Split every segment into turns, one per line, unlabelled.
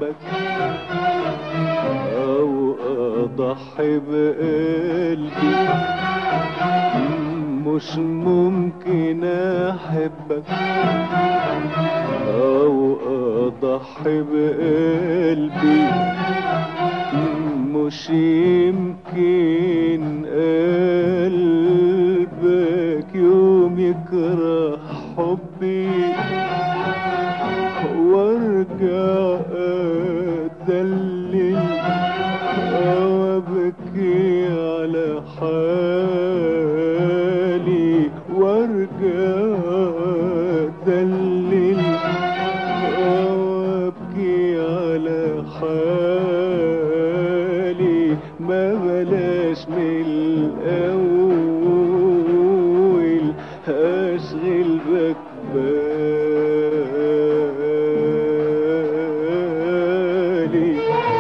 احبك او اضحي بقلبي مش ممكن احبك او اضحي بقلبي مش يمكن قلبك يوم يكره حبي وارجع اتذلل وابكي على حالي وارجع اتذلل وابكي على حالي ما بلاش من الاول هشغل بك بالي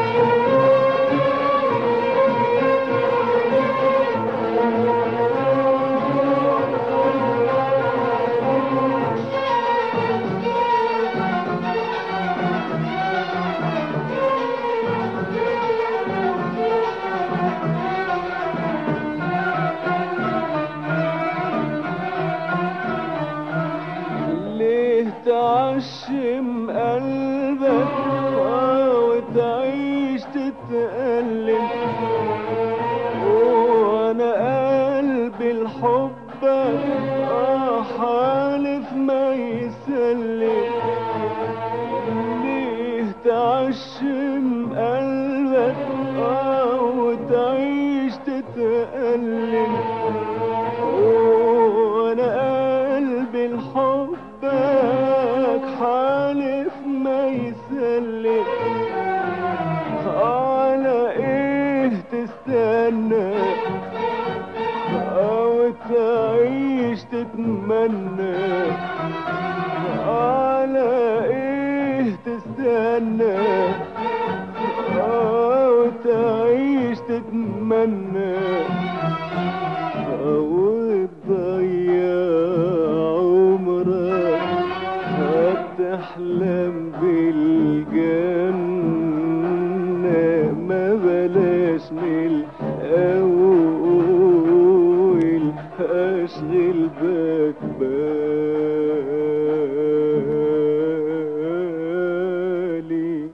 ليه تعشم قلبك وتعيش تتألم وانا قلبي لحبك آه حالف ما يسلم ليه تعشم قلبك آه وتعيش تتألم وانا قلبي لحبك حالف ما يسلم على ايه تستنى او تعيش تتمنى على ايه تستنى او تعيش تتمنى او تضيع عمرك هتحلم بالجنة ما بلاش من الأول أشغل بك بالي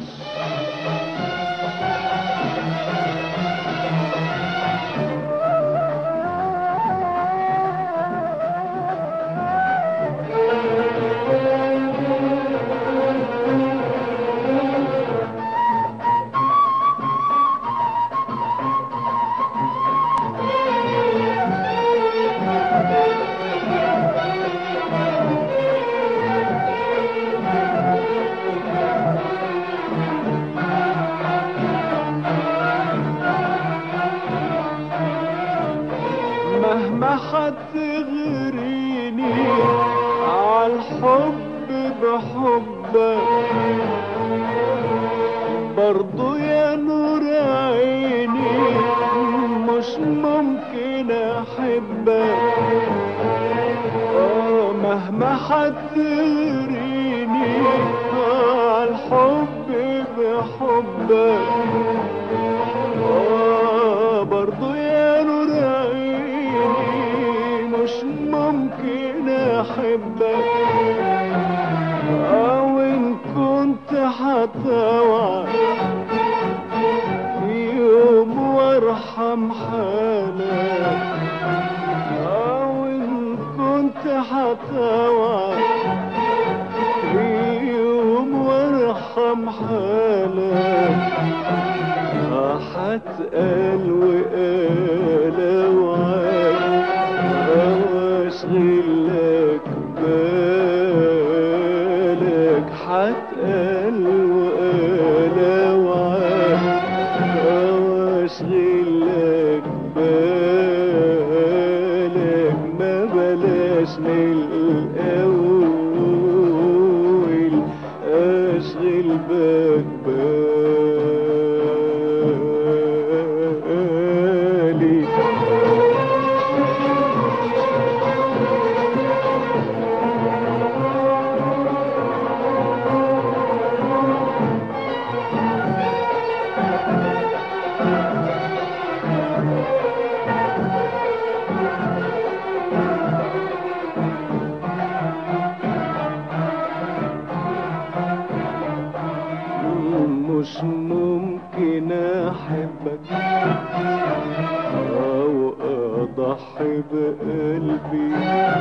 مهما حتغريني عالحب بحبك برضو يا نور عيني مش ممكن احبك آه مهما حتغريني عالحب بحبك آه برضو يا نور عيني مش ممكن احبك او ان كنت هتوعد في يوم وارحم حالك او ان كنت هتوعد في يوم وارحم حالك هتقال وقال وعاد او اشغل لك بالك هتقال وقال وعاد او اشغل لك بالك ما بلاش من الاول اشغل بك بالي واضحي بقلبي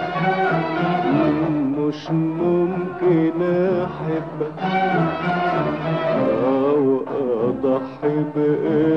مش ممكن احبك او اضحي بقلبي